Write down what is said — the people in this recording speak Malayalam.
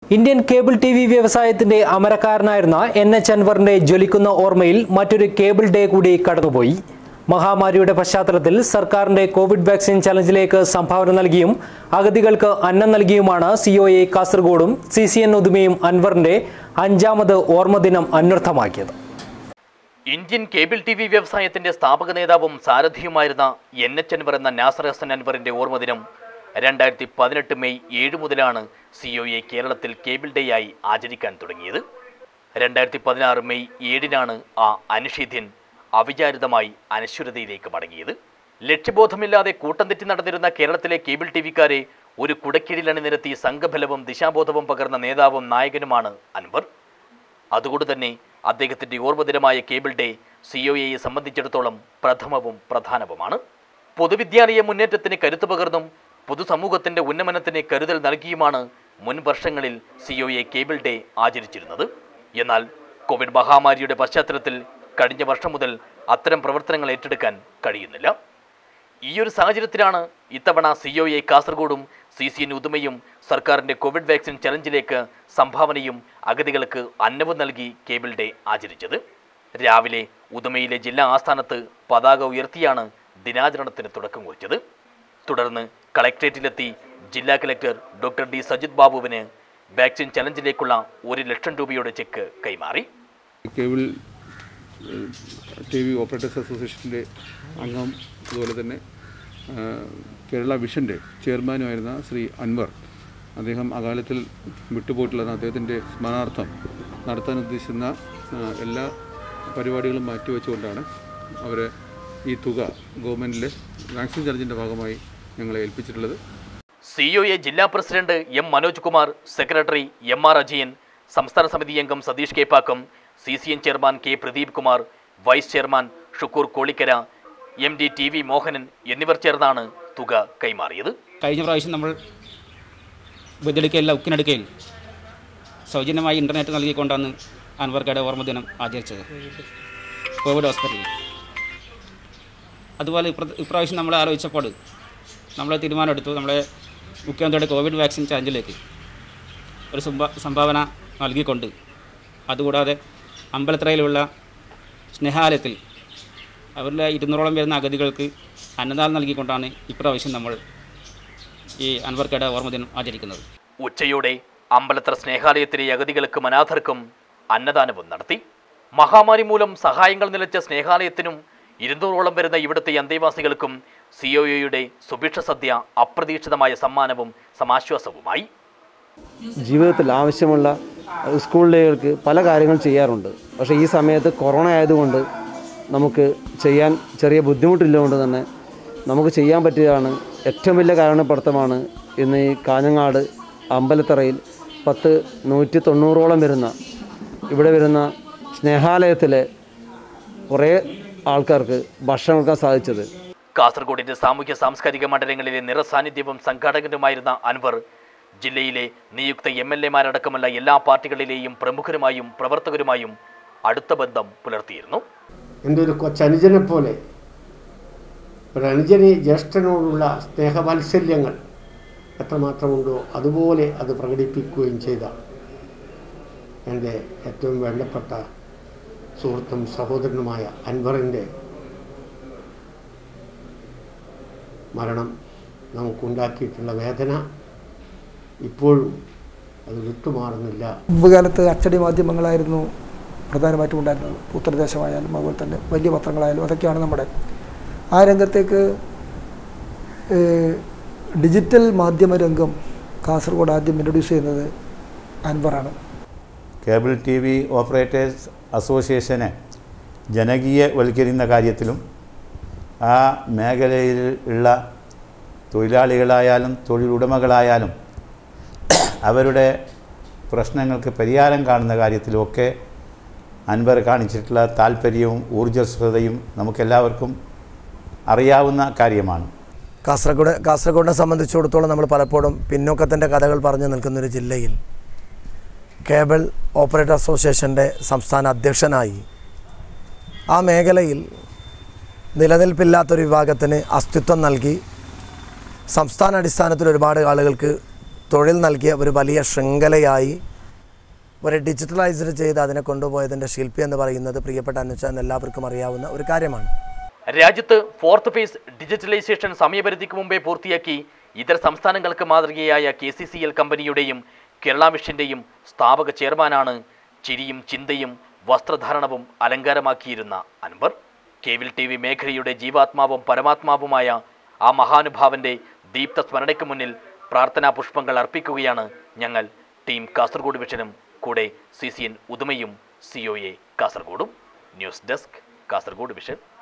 ഇന്ത്യൻ കേബിൾ ടി വി വ്യവസായത്തിന്റെ അമരക്കാരനായിരുന്ന എൻ എച്ച് അൻവറിന്റെ ജ്വലിക്കുന്ന ഓർമ്മയിൽ മറ്റൊരു കേബിൾ ഡേ കൂടി കടന്നുപോയി മഹാമാരിയുടെ പശ്ചാത്തലത്തിൽ സർക്കാരിന്റെ കോവിഡ് വാക്സിൻ ചലഞ്ചിലേക്ക് സംഭാവന നൽകിയും അഗതികൾക്ക് അന്നം നൽകിയുമാണ് സിഒഎ കാസർഗോഡും സി സി എൻ ഉദുമയും അൻവറിന്റെ അഞ്ചാമത് ഓർമ്മദിനം അന്വർത്ഥമാക്കിയത് ഇന്ത്യൻ കേബിൾ ടി വി വ്യവസായത്തിന്റെ സ്ഥാപക നേതാവും സാരഥിയുമായിരുന്ന എൻ എച്ച് അൻവർ എന്ന നാസർ ഹസൻ അൻവറിന്റെ ഓർമ്മദിനം രണ്ടായിരത്തി പതിനെട്ട് മെയ് ഏഴ് മുതലാണ് സി ഒ എ കേരളത്തിൽ കേബിൾ ഡേ ആയി ആചരിക്കാൻ തുടങ്ങിയത് രണ്ടായിരത്തി പതിനാറ് മെയ് ഏഴിനാണ് ആ അനിഷേധ്യൻ അവിചാരിതമായി അനശ്വരതയിലേക്ക് മടങ്ങിയത് ലക്ഷ്യബോധമില്ലാതെ കൂട്ടം തെറ്റി നടന്നിരുന്ന കേരളത്തിലെ കേബിൾ ടി വിക്കാരെ ഒരു കുടക്കീഴിൽ അണിനിരത്തി സംഘബലവും ദിശാബോധവും പകർന്ന നേതാവും നായകനുമാണ് അൻവർ അതുകൊണ്ട് തന്നെ അദ്ദേഹത്തിന്റെ ഓർമ്മദിനമായ കേബിൾ ഡേ സി ഒ എയെ സംബന്ധിച്ചിടത്തോളം പ്രഥമവും പ്രധാനവുമാണ് പൊതുവിദ്യാലയ മുന്നേറ്റത്തിന് കരുത്തു പകർന്നും പൊതുസമൂഹത്തിന്റെ ഉന്നമനത്തിന് കരുതൽ നൽകിയുമാണ് മുൻ വർഷങ്ങളിൽ C O A cable day ആചരിച്ചിരുന്നത് എന്നാൽ കോവിഡ് മഹാമാരിയുടെ പശ്ചാത്തലത്തിൽ കഴിഞ്ഞ വർഷം മുതൽ അത്തരം പ്രവർത്തനങ്ങൾ ഏറ്റെടുക്കാൻ കഴിയുന്നില്ല ഈ ഒരു സാഹചര്യത്തിലാണ് ഇത്തവണ സി ഒ എ കാസർഗോഡും സി സി എൻ ഉദുമയും സർക്കാരിന്റെ കോവിഡ് വാക്സിൻ ചലഞ്ചിലേക്ക് സംഭാവനയും അഗതികൾക്ക് അന്നവും നൽകി കേബിൾ ഡേ ആചരിച്ചത് രാവിലെ ഉദുമയിലെ ജില്ലാ ആസ്ഥാനത്ത് പതാക ഉയർത്തിയാണ് ദിനാചരണത്തിന് തുടക്കം കുറിച്ചത് തുടർന്ന് കളക്ട്രേറ്റിലെത്തി ജില്ലാ കലക്ടർ ഡോക്ടർ ഡി സജിത് ബാബുവിന് വാക്സിൻ ചലഞ്ചിലേക്കുള്ള ഒരു ലക്ഷം രൂപയുടെ ചെക്ക് കൈമാറി കേബിൾ ടി വി ഓപ്പറേറ്റേഴ്സ് അസോസിയേഷൻ്റെ അംഗം അതുപോലെ തന്നെ ആ, കേരള വിഷൻ്റെ ചെയർമാനുമായിരുന്ന ശ്രീ അൻവർ അദ്ദേഹം അകാലത്തിൽ വിട്ടുപോയിട്ടുള്ള അദ്ദേഹത്തിൻ്റെ സ്മരണാർത്ഥം നടത്താൻ ഉദ്ദേശിക്കുന്ന ആ, എല്ലാ പരിപാടികളും മാറ്റിവെച്ചുകൊണ്ടാണ് അവർ ഈ തുക ഗവൺമെൻറ്റിലെ വാക്സിൻ ചലഞ്ചിൻ്റെ ഭാഗമായി ഞങ്ങളെ ഏൽപ്പിച്ചിട്ടുള്ളത് സി ഒ എ ജില്ലാ president M Manoj Kumar secretary M R Ajayan സംസ്ഥാന സമിതി അംഗം Satheesh Keppakkam C C N chairman K Pradeep Kumar vice chairman Shukkur Kolikkara M D T V Mohanan എന്നിവർ ചേർന്നാണ് തുക കൈമാറിയത് കഴിഞ്ഞ പ്രാവശ്യം നമ്മൾ ബദിലിക്കയിലെ ഉക്കിനടുക്കയിൽ സൗജന്യമായി ഇൻ്റർനെറ്റ് നൽകിക്കൊണ്ടാണ് അൻവർക്കയുടെ ഓർമ്മദിനം ആചരിച്ചത് കോവിഡ് ഹോസ്പിറ്റലിൽ അതുപോലെ ഇപ്ര ഇപ്രാവശ്യം നമ്മൾ ആലോചിച്ചപ്പോൾ നമ്മൾ തീരുമാനമെടുത്തു നമ്മളെ മുഖ്യമന്ത്രിയുടെ കോവിഡ് വാക്സിൻ ചലഞ്ചിലേക്ക് ഒരു സംഭാ സംഭാവന നൽകിക്കൊണ്ട് അതുകൂടാതെ അമ്പലത്തറയിലുള്ള സ്നേഹാലയത്തിൽ അവരിലെ ഇരുന്നൂറോളം വരുന്ന അഗതികൾക്ക് അന്നദാനം നൽകിക്കൊണ്ടാണ് ഇപ്രാവശ്യം നമ്മൾ ഈ അൻവർക്കയുടെ ഓർമ്മദിനം ആചരിക്കുന്നത് ഉച്ചയോടെ അമ്പലത്ര സ്നേഹാലയത്തിലെ അഗതികൾക്കും അനാഥർക്കും അന്നദാനവും നടത്തി മഹാമാരി മൂലം സഹായങ്ങൾ നിലച്ച സ്നേഹാലയത്തിനും ഇരുന്നൂറോളം വരുന്ന ഇവിടുത്തെ അന്തേവാസികൾക്കും സി ഒ എയുടെ സുഭിക്ഷ സദ്യ അപ്രതീക്ഷിതമായ സമ്മാനവും സമാശ്വാസവുമായി ജീവിതത്തിൽ ആവശ്യമുള്ള സ്കൂളുകൾക്ക് പല കാര്യങ്ങൾ ചെയ്യാറുണ്ട് പക്ഷേ ഈ സമയത്ത് കൊറോണ ആയതുകൊണ്ട് നമുക്ക് ചെയ്യാൻ ചെറിയ ബുദ്ധിമുട്ടില്ലതുകൊണ്ട് തന്നെ നമുക്ക് ചെയ്യാൻ പറ്റിയതാണ് ഏറ്റവും വലിയ കാരണപ്പെടുത്തമാണ് ഇന്ന് ഈ കാഞ്ഞങ്ങാട് അമ്പലത്തറയിൽ പത്ത് നൂറ്റി തൊണ്ണൂറോളം വരുന്ന ഇവിടെ വരുന്ന സ്നേഹാലയത്തിലെ കുറേ ആൾക്കാർക്ക് ഭക്ഷണം കൊടുക്കാൻ സാധിച്ചത് കാസർഗോഡിന്റെ സാമൂഹ്യ സാംസ്കാരിക മണ്ഡലങ്ങളിലെ നിറസാന്നിധ്യവും സംഘാടകനുമായിരുന്ന അൻവർ ജില്ലയിലെ നിയുക്ത എം എൽ എമാരടക്കമുള്ള എല്ലാ പാർട്ടികളിലെയും പ്രമുഖരുമായും പ്രവർത്തകരുമായും അടുത്ത ബന്ധം പുലർത്തിയിരുന്നു എൻ്റെ ഒരു കൊച്ചനുജനെ പോലെ ഒരു അനുജനെ ജ്യേഷ്ഠനോടുള്ള സ്നേഹവാത്സല്യങ്ങൾ എത്രമാത്രമുണ്ടോ അതുപോലെ അത് പ്രകടിപ്പിക്കുകയും ചെയ്ത എൻ്റെ ഏറ്റവും വേണ്ടപ്പെട്ട സുഹൃത്തും സഹോദരനുമായ അൻവറിൻ്റെ മരണം നമുക്കുണ്ടാക്കിയിട്ടുള്ള വേദന ഇപ്പോഴും അത് വിട്ടുമാറുന്നില്ല മുമ്പ് കാലത്ത് അച്ചടി മാധ്യമങ്ങളായിരുന്നു പ്രധാനമായിട്ടും ഉണ്ടായിരുന്നത് ഉത്തരദേശമായാലും അതുപോലെ തന്നെ വലിയ പത്രങ്ങളായാലും അതൊക്കെയാണ് നമ്മുടെ ആ രംഗത്തേക്ക് ഏഹ്, ഡിജിറ്റൽ മാധ്യമ രംഗം കാസർഗോഡ് ആദ്യം ഇൻട്രൊഡ്യൂസ് ചെയ്യുന്നത് അൻവറാണ് കേബിൾ ടി വി ഓപ്പറേറ്റേഴ്സ് അസോസിയേഷനെ ജനകീയവൽക്കരിക്കുന്ന കാര്യത്തിലും ആ മേഖലയിൽ ഉള്ള തൊഴിലാളികളായാലും തൊഴിലുടമകളായാലും അവരുടെ പ്രശ്നങ്ങൾക്ക് പരിഹാരം കാണുന്ന കാര്യത്തിലുമൊക്കെ അൻവർ കാണിച്ചിട്ടുള്ള താല്പര്യവും ഊർജ്ജസ്വതയും നമുക്കെല്ലാവർക്കും അറിയാവുന്ന കാര്യമാണ് കാസർഗോഡ് കാസർഗോഡിനെ സംബന്ധിച്ചിടത്തോളം നമ്മൾ പലപ്പോഴും പിന്നോക്കത്തിൻ്റെ കഥകൾ പറഞ്ഞു നിൽക്കുന്നൊരു ജില്ലയിൽ കേബിൾ ഓപ്പറേറ്റർ അസോസിയേഷൻ്റെ സംസ്ഥാന അധ്യക്ഷനായി ആ മേഖലയിൽ നിലനിൽപ്പില്ലാത്തൊരു വിഭാഗത്തിന് അസ്തിത്വം നൽകി സംസ്ഥാന അടിസ്ഥാനത്തിൽ ഒരുപാട് ആളുകൾക്ക് തൊഴിൽ നൽകിയ ഒരു വലിയ ശൃംഖലയായി ഒരു ഡിജിറ്റലൈസ്ഡ് ചെയ്ത് അതിനെ കൊണ്ടുപോയതിൻ്റെ ശില്പി എന്ന് പറയുന്നത് പ്രിയപ്പെട്ട അനുച്ചാൻ എല്ലാവർക്കും അറിയാവുന്ന ഒരു കാര്യമാണ് രാജ്യത്ത് ഫോർത്ത് ഫേസ് ഡിജിറ്റലൈസേഷൻ സമയപരിധിക്ക് മുമ്പേ പൂർത്തിയാക്കി ഇതര സംസ്ഥാനങ്ങൾക്ക് മാതൃകയായ കെ സി സി എൽ കമ്പനിയുടെയും കേരള മിഷന്റെയും സ്ഥാപക ചെയർമാനാണ് ചിരിയും ചിന്തയും വസ്ത്രധാരണവും അലങ്കാരമാക്കിയിരുന്ന അൻവർ കേബിൾ ടി വി മേഖലയുടെ ജീവാത്മാവും പരമാത്മാവുമായ ആ മഹാനുഭാവന്റെ ദീപ്ത സ്മരണയ്ക്ക് മുന്നിൽ പ്രാർത്ഥനാ പുഷ്പങ്ങൾ അർപ്പിക്കുകയാണ് ഞങ്ങൾ ടീം കാസർഗോഡ് വിഷനും കൂടെ സി സി എൻ ഉദുമയും സി ഒ എ കാസർഗോഡും ന്യൂസ് ഡെസ്ക് കാസർഗോഡ് വിഷൻ